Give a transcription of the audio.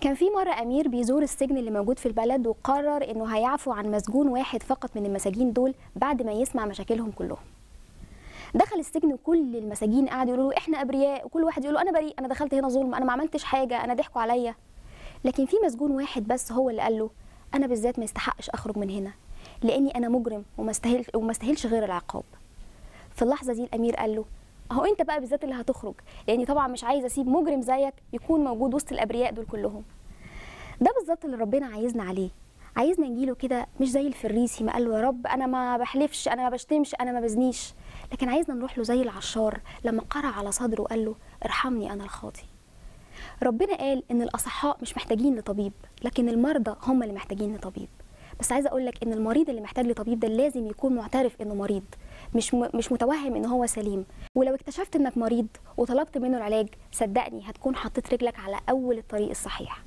كان في مرة أمير بيزور السجن اللي موجود في البلد وقرر إنه هيعفو عن مسجون واحد فقط من المساجين دول بعد ما يسمع مشاكلهم كلهم. دخل السجن وكل المساجين قعدوا يقولوا له إحنا أبرياء وكل واحد يقول له أنا بريء أنا دخلت هنا ظلم أنا ما عملتش حاجة أنا ضحكوا عليا. لكن في مسجون واحد بس هو اللي قال له أنا بالذات ما يستحقش أخرج من هنا لأني أنا مجرم وما استاهلش وما استاهلش غير العقاب. في اللحظة دي الأمير قال له اهو انت بقى بالذات اللي هتخرج لاني طبعا مش عايز اسيب مجرم زيك يكون موجود وسط الابرياء دول كلهم ده بالظبط اللي ربنا عايزنا عليه عايزنا نجيله كده مش زي الفريسي ما قال له يا رب انا ما بحلفش انا ما بشتمش انا ما بزنيش لكن عايزنا نروح له زي العشار لما قرع على صدره وقال له ارحمني انا الخاطي ربنا قال ان الاصحاء مش محتاجين لطبيب لكن المرضى هم اللي محتاجين لطبيب بس عايزه اقول لك ان المريض اللي محتاج لطبيب ده لازم يكون معترف انه مريض مش م... مش متوهم ان هو سليم ولو اكتشفت انك مريض وطلبت منه العلاج صدقني هتكون حطيت رجلك على اول الطريق الصحيح